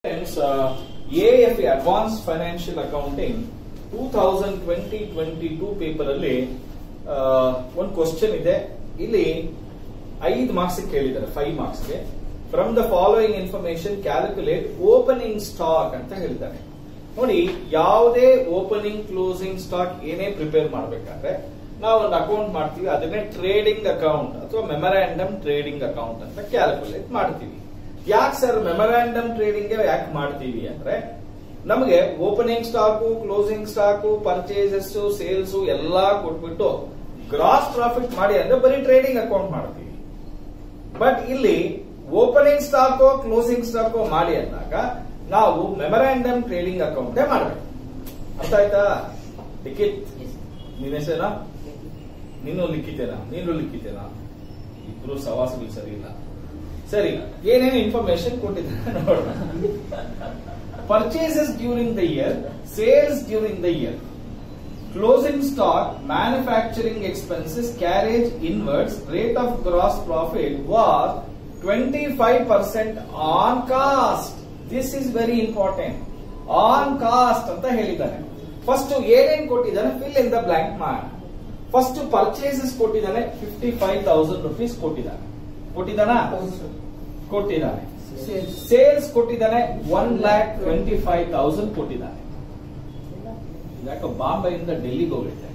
AF advance financial accounting two thousand twenty twenty two paper ಅಲ್ಲಿ ಒಂದು question ಇದೆ ಇಲ್ಲಿ ಐದು ಮಾರ್ಕ್ಸ್ ಕೇಳಿದ್ದಾರೆ ಫೈವ್ ಮಾರ್ಕ್ಸ್ ಗೆ from the following information calculate opening stock ಅಂತ ಹೇಳ್ತಾರೆ ನೋಡಿ ಯಾವುದೇ ಓಪನಿಂಗ್ ಕ್ಲೋಸಿಂಗ್ ಸ್ಟಾಕ್ ಏನೇ ಪ್ರಿಪೇರ್ ಮಾಡಬೇಕಾದ್ರೆ ನಾವು ಒಂದು ಅಕೌಂಟ್ ಮಾಡ್ತೀವಿ ಅದನ್ನೇ ಟ್ರೇಡಿಂಗ್ ಅಕೌಂಟ್ ಅಥವಾ ಮೆಮೊರಾಂಡಮ್ ಟ್ರೇಡಿಂಗ್ ಅಕೌಂಟ್ ಅಂತ ಕ್ಯಾಲ್ಕುಲೇಟ್ ಮಾಡ್ತೀವಿ ಯಾಕೆ ಸರ್ ಮೆಮೊರಾಂಡಮ್ ಟ್ರೇಡಿಂಗ್ ಯಾಕೆ ಮಾಡ್ತೀವಿ ಅಂದ್ರೆ ನಮಗೆ opening stock closing stock purchases sales ಎಲ್ಲಾ ಕೊಟ್ಬಿಟ್ಟು ಗ್ರಾಸ್ ಪ್ರಾಫಿಟ್ ಮಾಡಿ ಅಂದ್ರೆ ಬರೀ ಟ್ರೇಡಿಂಗ್ ಅಕೌಂಟ್ ಮಾಡ್ತೀವಿ ಬಟ್ ಇಲ್ಲಿ ಓಪನಿಂಗ್ ಸ್ಟಾಕೋ ಕ್ಲೋಸಿಂಗ್ ಸ್ಟಾಕೋ ಮಾಡಿ ಅಂದಾಗ ನಾವು ಮೆಮೊರಾಂಡಮ್ ಟ್ರೇಡಿಂಗ್ ಅಕೌಂಟೇ ಮಾಡಬೇಕು ಅರ್ಥ ಆಯ್ತಾ ಲಿಖಿತ್ ನಿನ್ನ ಹೆಸರೇನಾ ನೀನು ಲಿಖಿತೇನಾ ನೀನು ಲಿಖಿತೇನಾ ಇಬ್ರು ಸವಾಸಗಳು ಸರಿ ಇಲ್ಲ ಸರಿ ಏನೇನು ಇನ್ಫಾರ್ಮೇಶನ್ ಕೊಟ್ಟಿದ್ದಾರೆ ನೋಡೋಣ purchases during the year sales during the year closing stock manufacturing expenses carriage inwards rate of gross profit was twenty five percent on cost this is very important on cost ಅಂತ ಹೇಳಿದ್ದಾನೆ first ಏನೇನ್ ಕೊಟ್ಟಿದ್ದಾನೆ fill in the blank ಮಾಡಿ first purchases ಕೊಟ್ಟಿದ್ದಾನೆ fifty five thousand rupees ಕೊಟ್ಟಿದ್ದಾನೆ ಕೊಟ್ಟಿದ್ದಾನ ಕೊಟ್ಟಿದ್ದಾನೆ sales ಕೊಟ್ಟಿದ್ದಾನೆ one lakh twenty five thousand ಕೊಟ್ಟಿದ್ದಾನೆ ಯಾಕೆ ಬಾಂಬೆಯಿಂದ ಡೆಲ್ಲಿಗೆ ಹೋಗಿದ್ದೆ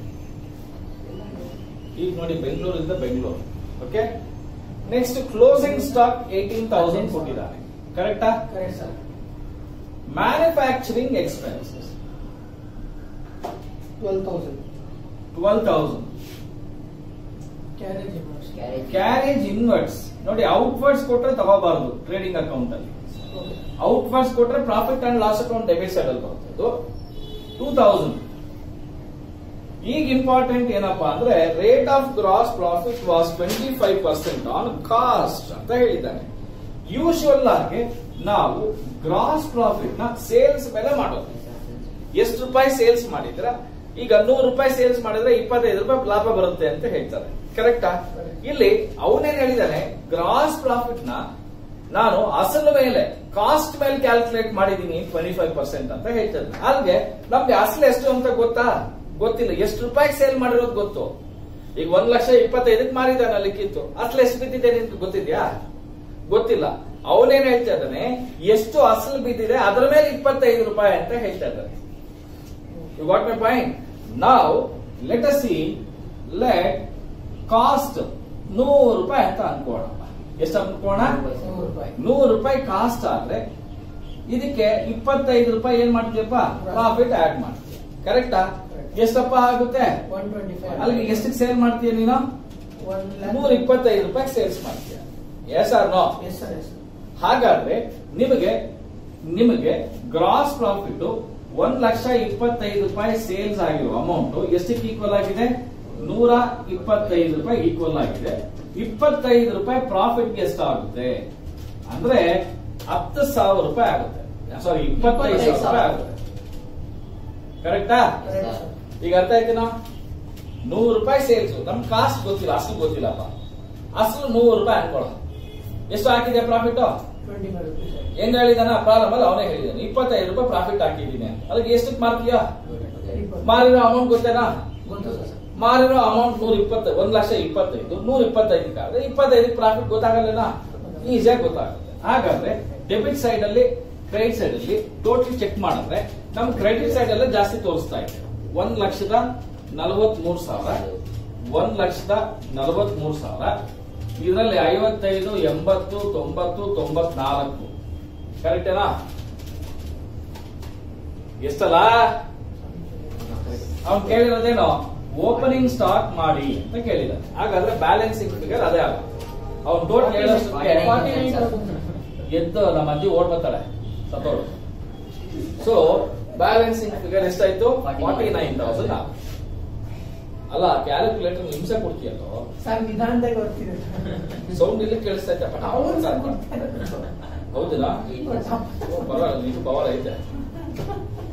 ಈಗ ನೋಡಿ ಬೆಂಗಳೂರಿಂದ Bengaluru okay next closing stock eighteen thousand ಕೊಟ್ಟಿದ್ದಾನೆ ಕರೆಕ್ಟಾ manufacturing expenses twelve thousand twelve thousand carriage carriage inwards ನೋಡಿ ಔಟ್ವರ್ಡ್ಸ್ ಕೊಟ್ರೆ ತಗೋಬಾರದು ಟ್ರೇಡಿಂಗ್ ಅಕೌಂಟ್ ಅಲ್ಲಿ ಔಟ್ವರ್ಡ್ಸ್ ಕೊಟ್ರೆ profit and loss account debit side ಅಲ್ಲಿ ಬರುತ್ತೆ ಇದು ಟೂ ತೌಸಂಡ್ ಈಗ ಇಂಪಾರ್ಟೆಂಟ್ ಏನಪ್ಪಾ ಅಂದ್ರೆ rate of gross profit was twenty five percent on cost ಅಂತ ಹೇಳಿದ್ದಾನೆ ಯೂಶುವಲ್ ಆಗಿ ನಾವು ಗ್ರಾಸ್ ಪ್ರಾಫಿಟ್ ನ ಸೇಲ್ಸ್ ಮೇಲೆ ಮಾಡೋದು ಎಷ್ಟು ರೂಪಾಯಿ ಸೇಲ್ಸ್ ಮಾಡಿದ್ರ ಈಗ ನೂರು ರೂಪಾಯಿ ಸೇಲ್ಸ್ ಮಾಡಿದ್ರೆ ಇಪ್ಪತ್ತೈದು ರೂಪಾಯಿ ಲಾಭ ಬರುತ್ತೆ ಅಂತ ಹೇಳ್ತಾರೆ ಕರೆಕ್ಟಾ ಇಲ್ಲಿ ಅವನೇನ್ ಹೇಳಿದಾನೆ ಗ್ರಾಸ್ ಪ್ರಾಫಿಟ್ ನ ನಾನು ಅಸಲು ಮೇಲೆ ಕಾಸ್ಟ್ ಮೇಲೆ ಕ್ಯಾಲ್ಕುಲೇಟ್ ಮಾಡಿದೀನಿ ಟ್ವೆಂಟಿ ಫೈವ್ ಪರ್ಸೆಂಟ್ ಅಂತ ಹೇಳ್ತಾರೆ ಅಲ್ಲಿಗೆ ನಮ್ಗೆ ಅಸಲು ಎಷ್ಟು ಅಂತ ಗೊತ್ತಾ ಗೊತ್ತಿಲ್ಲ ಎಷ್ಟು ರೂಪಾಯಿ ಸೇಲ್ ಮಾಡಿರೋದು ಗೊತ್ತು ಈಗ ಒಂದ್ ಲಕ್ಷ ಇಪ್ಪತ್ತೈದಕ್ಕೆ ಮಾರಿದಾನ ಲಿಕ್ಕಿತ್ತು ಅಸಲು ಎಷ್ಟು ಬಿದ್ದಿದೆ ನಿಮ್ಗೆ ಗೊತ್ತಿದ್ಯಾ ಗೊತ್ತಿಲ್ಲ ಅವನೇನ್ ಹೇಳ್ತಾ ಇದ್ದಾನೆ ಎಷ್ಟು ಅಸಲು ಬಿದ್ದಿದೆ ಅದರ ಮೇಲೆ ಇಪ್ಪತ್ತೈದು ರೂಪಾಯಿ ಅಂತ ಹೇಳ್ತಾ ಇದ್ದಾನೆ ಯು ಗಾಟ್ ಮೈ ಪಾಯಿಂಟ್ ನಾವು let us see let cost ನೂರು ರೂಪಾಯಿ ಅಂತ ಅನ್ಕೋಣ ಎಷ್ಟು ಅನ್ಕೋಣ ನೂರು ರೂಪಾಯಿ ನೂರು ರೂಪಾಯಿ ಕಾಸ್ಟ್ ಆದ್ರೆ ಇದಕ್ಕೆ ಇಪ್ಪತ್ತೈದು ರೂಪಾಯಿ ಏನ್ ಮಾಡ್ತೀಯಪ್ಪ ಪ್ರಾಫಿಟ್ ಆಡ್ ಮಾಡ್ತೀಯ ಕರೆಕ್ಟಾ ಎಷ್ಟಪ್ಪ ಆಗುತ್ತೆ ಒನ್ ಟ್ವೆಂಟಿ ಫೈವ್ ಅಲ್ಲಿಗೆ ಎಷ್ಟಕ್ಕೆ ಸೇಲ್ ಮಾಡ್ತೀಯ ನೀನು ಒನ್ ನೂರ ಇಪ್ಪತ್ತೈದು ರೂಪಾಯಿ ಸೇಲ್ಸ್ ಮಾಡ್ತೀಯ yes or no yes sir yes ಹಾಗಾದ್ರೆ ನಿಮಗೆ ನಿಮಗೆ ಗ್ರಾಸ್ ಪ್ರಾಫಿಟ್ ಒಂದ್ ಲಕ್ಷ ಇಪ್ಪತ್ತೈದು ರೂಪಾಯಿ ಸೇಲ್ಸ್ ಆಗಿರೋ ಅಮೌಂಟ್ ಎಷ್ಟಕ್ಕೆ ಈಕ್ವಲ್ ಆಗಿದೆ ನೂರ ಇಪ್ಪತ್ತೈದು ರೂಪಾಯಿ ಈಕ್ವಲ್ ಆಗಿದೆ ಇಪ್ಪತ್ತೈದು ರೂಪಾಯಿ ಪ್ರಾಫಿಟ್ ಎಷ್ಟಾಗುತ್ತೆ ಅಂದ್ರೆ ಹತ್ತು ಸಾವಿರ ರೂಪಾಯಿ ಆಗುತ್ತೆ ಸಾರಿ ಇಪ್ಪತ್ತೈದು ಸಾವಿರ ರೂಪಾಯಿ ಆಗುತ್ತೆ ಕರೆಕ್ಟಾ ಈಗ ಅರ್ಥ ಆಯ್ತೇನಾ ನೂರು ರೂಪಾಯಿ ಸೇಲ್ಸ್ ನಮ್ ಕಾಸ್ಟ್ ಗೊತ್ತಿಲ್ಲ ಅಸಲು ಗೊತ್ತಿಲ್ಲಪ್ಪ ಅಸಲು ನೂರು ರೂಪಾಯಿ ಅನ್ಕೊಳ್ಳ ಎಷ್ಟು ಹಾಕಿದೆ ಪ್ರಾಫಿಟ್ ಟ್ವೆಂಟಿ ಫೈವ್ ರುಪೀಸ್ ಹೆಂಗ್ ಹೇಳಿದಾನ ಪ್ರಾರಂಭ ಅವನೇ ಹೇಳಿದಾನೆ ಇಪ್ಪತ್ತೈದು ರೂಪಾಯಿ ಪ್ರಾಫಿಟ್ ಹಾಕಿದ್ದೀನಿ ಅದಕ್ಕೆ ಎಷ್ಟಕ್ಕೆ ಮಾರ್ತೀಯ ಮಾರಿರೋ ಅಮೌಂಟ್ ಗೊತ್ತೇನಾ ಗೊತ್ತು ಸರ್ ಮಾರಿರೋ ಅಮೌಂಟ್ ನೂರ ಇಪ್ಪತ್ತೈದು ಒಂದ್ ಲಕ್ಷ ಇಪ್ಪತ್ತೈದು ನೂರ ಇಪ್ಪತ್ತೈದಕ್ಕೆ ಆದ್ರೆ ಇಪ್ಪತ್ತೈದಕ್ಕೆ ಪ್ರಾಫಿಟ್ ಗೊತ್ತಾಗಲ್ಲ ಈಸಿಯಾಗಿ ಗೊತ್ತಾಗುತ್ತೆ ಹಾಗಾದ್ರೆ ಡೆಬಿಟ್ ಸೈಡ್ ಅಲ್ಲಿ ಕ್ರೆಡಿಟ್ ಸೈಡ್ ಅಲ್ಲಿ ಟೋಟಲ್ ಚೆಕ್ ಮಾಡಿದ್ರೆ ನಮ್ ಕ್ರೆಡಿಟ್ ಸೈಡ್ ಎಲ್ಲ ಜಾಸ್ತಿ ತೋರಿಸ್ತಾ ಇದೆ ಒಂದ್ ಲಕ್ಷದ ನಲವತ್ ಮೂರ್ ಸಾವಿರ ಒಂದ್ ಲಕ್ಷದ ನಲವತ್ ಮೂರ್ ಸಾವಿರ ಇದರಲ್ಲಿ ಐವತ್ತೈದು ಎಂಬತ್ತು ತೊಂಬತ್ತು ತೊಂಬತ್ನಾಲ್ಕು ಕರೆಕ್ಟೇನಾ ಎಷ್ಟಲ್ಲ ಅವ್ನು ಕೇಳಿರೋದೇನೋ ಓಪನಿಂಗ್ ಸ್ಟಾಕ್ ಮಾಡಿ ಅಂತ ಕೇಳಿದ ಹಾಗಾದ್ರೆ ಬ್ಯಾಲೆನ್ಸಿಂಗ್ ಫಿಗರ್ ಅದೇ ಆಗುತ್ತೆ ಅವ್ನು ಟೋಟಲ್ ಹೇಳೋಷ್ಟಕ್ಕೆ ಎದ್ದು ನಮ್ಮ ಅಜ್ಜಿ ಓಡ್ ಬರ್ತಾಳೆ ಸತ್ತೋಳು ಸೊ ಬ್ಯಾಲೆನ್ಸಿಂಗ್ ಫಿಗರ್ ಎಷ್ಟಾಯ್ತು ಫಾರ್ಟಿ ನೈನ್ ತೌಸಂಡ್ ಅಲ್ಲ ಕ್ಯಾಲ್ಕುಲೇಟರ್ ಹಿಂಸೆ ಕೊಡ್ತೀಯಲ್ಲೋ ಸರ್ ನಿಧಾನದಾಗ ಬರ್ತಿದೆ ಸೌಂಡ್ ಇಲ್ಲಿ ಕೇಳಿಸ್ತಾ ಇತ್ತಪ್ಪ ಅವ್ರು ಸರ್ ಕೊಡ್ತಾರೆ ಹೌದಿಲ್ಲ ಓ, ಪರವಾಗಿಲ್ಲ ನೀನು ಪವರ್ ಐತೆ